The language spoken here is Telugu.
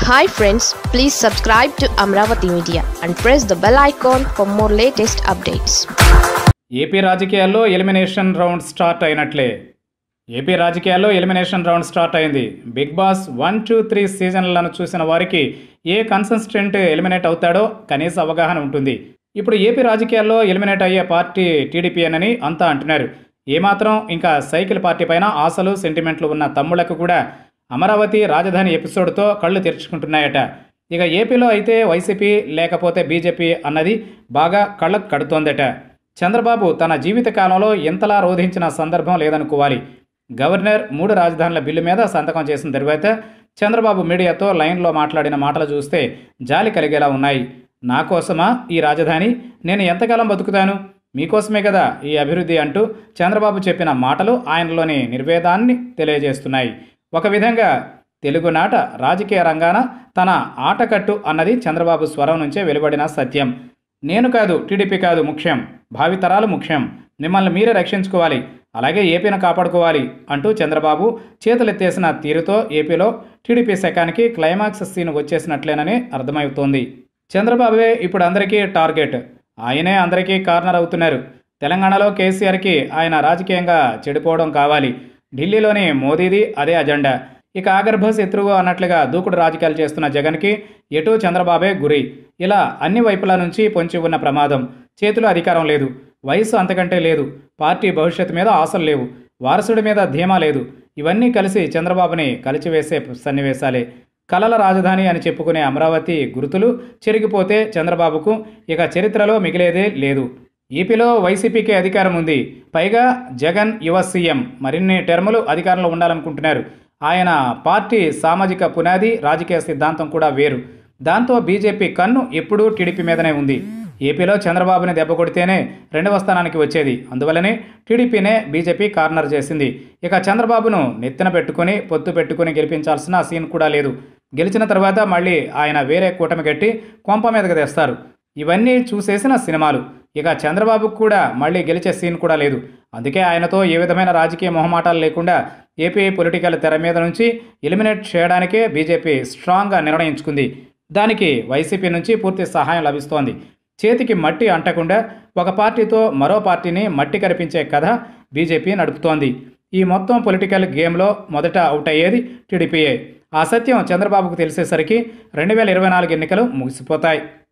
hi friends please subscribe to Amaravati media and press the bell icon for more latest updates A P రాజకీయాల్లో ఎలిమినేషన్ రౌండ్ స్టార్ట్ అయినట్లే ఏపీ రాజకీయాల్లో ఎలిమినేషన్ రౌండ్ స్టార్ట్ అయింది big boss one two three సీజన్లను చూసిన వారికి ఏ కన్సిస్టెంట్ ఎలిమినేట్ అవుతాడో కనీస అవగాహన ఉంటుంది ఇప్పుడు ఏపీ రాజకీయాల్లో ఎలిమినేట్ అయ్యే పార్టీ టీడీపీఏనని అంతా అంటున్నారు ఏమాత్రం ఇంకా సైకిల్ పార్టీ పైన ఆశలు సెంటిమెంట్లు ఉన్న తమ్ముళ్లకు కూడా అమరావతి రాజధాని ఎపిసోడ్తో కళ్ళు తెరుచుకుంటున్నాయట ఇక ఏపీలో అయితే వైసీపీ లేకపోతే బీజేపీ అన్నది బాగా కళ్ళకు కడుతోందట చంద్రబాబు తన జీవిత కాలంలో ఎంతలా రోధించిన సందర్భం లేదనుకోవాలి గవర్నర్ మూడు రాజధానుల బిల్లు మీద సంతకం చేసిన తర్వాత చంద్రబాబు మీడియాతో లైన్లో మాట్లాడిన మాటలు చూస్తే జాలి కలిగేలా ఉన్నాయి నా కోసమా ఈ రాజధాని నేను ఎంతకాలం బతుకుతాను మీకోసమే కదా ఈ అభివృద్ధి అంటూ చంద్రబాబు చెప్పిన మాటలు ఆయనలోని నిర్వేదాన్ని తెలియజేస్తున్నాయి ఒక విధంగా తెలుగునాట రాజకీయ రంగాన తన ఆటకట్టు అన్నది చంద్రబాబు స్వరం నుంచే వెలువడిన సత్యం నేను కాదు టీడీపీ కాదు ముఖ్యం భావితరాలు ముఖ్యం మిమ్మల్ని మీరే రక్షించుకోవాలి అలాగే ఏపీని కాపాడుకోవాలి అంటూ చంద్రబాబు చేతులెత్తేసిన తీరుతో ఏపీలో టీడీపీ శకానికి క్లైమాక్స్ సీన్ వచ్చేసినట్లేనని అర్థమవుతోంది చంద్రబాబువే ఇప్పుడు అందరికీ టార్గెట్ ఆయనే అందరికీ కార్నర్ అవుతున్నారు తెలంగాణలో కేసీఆర్కి ఆయన రాజకీయంగా చెడిపోవడం కావాలి ఢిల్లీలోని మోదీది అదే అజెండా ఇక ఆగర్భ శత్రువు అన్నట్లుగా దూకుడు రాజకీయాలు చేస్తున్న జగన్కి ఎటు చంద్రబాబే గురి ఇలా అన్ని వైపుల నుంచి పొంచి ఉన్న ప్రమాదం చేతిలో అధికారం లేదు వయసు అంతకంటే లేదు పార్టీ భవిష్యత్తు మీద ఆశలు లేవు వారసుడి మీద ధీమా లేదు ఇవన్నీ కలిసి చంద్రబాబుని కలిచివేసే సన్నివేశాలే కలల రాజధాని అని చెప్పుకునే అమరావతి గుర్తులు చెరిగిపోతే చంద్రబాబుకు ఇక చరిత్రలో మిగిలేదే లేదు ఏపీలో వైసీపీకి అధికారం ఉంది పైగా జగన్ యువ సీఎం మరిన్ని టెర్ములు అధికారంలో ఉండాలనుకుంటున్నారు ఆయన పార్టీ సామాజిక పునాది రాజకీయ సిద్ధాంతం కూడా వేరు దాంతో బీజేపీ కన్ను ఎప్పుడూ టీడీపీ మీదనే ఉంది ఏపీలో చంద్రబాబుని దెబ్బ కొడితేనే రెండవ స్థానానికి వచ్చేది అందువల్లనే టీడీపీనే బీజేపీ కార్నర్ చేసింది ఇక చంద్రబాబును నెత్తిన పెట్టుకుని పొత్తు పెట్టుకుని గెలిపించాల్సిన సీన్ కూడా లేదు గెలిచిన తర్వాత మళ్ళీ ఆయన వేరే కూటమి కట్టి కొంప మీదకి తెస్తారు ఇవన్నీ చూసేసిన సినిమాలు ఇక చంద్రబాబుకు కూడా మళ్ళీ గెలిచే సీన్ కూడా లేదు అందుకే ఆయనతో ఏ విధమైన రాజకీయ మొహమాటాలు లేకుండా ఏపీ పొలిటికల్ తెర మీద నుంచి ఎలిమినేట్ చేయడానికే బీజేపీ స్ట్రాంగ్గా నిర్ణయించుకుంది దానికి వైసీపీ నుంచి పూర్తి సహాయం లభిస్తోంది చేతికి మట్టి అంటకుండా ఒక పార్టీతో మరో పార్టీని మట్టి కరిపించే కథ బీజేపీ నడుపుతోంది ఈ మొత్తం పొలిటికల్ గేమ్లో మొదట అవుట్ అయ్యేది టీడీపీఏ ఆ సత్యం చంద్రబాబుకు తెలిసేసరికి రెండు వేల ఇరవై నాలుగు ఎన్నికలు ముగిసిపోతాయి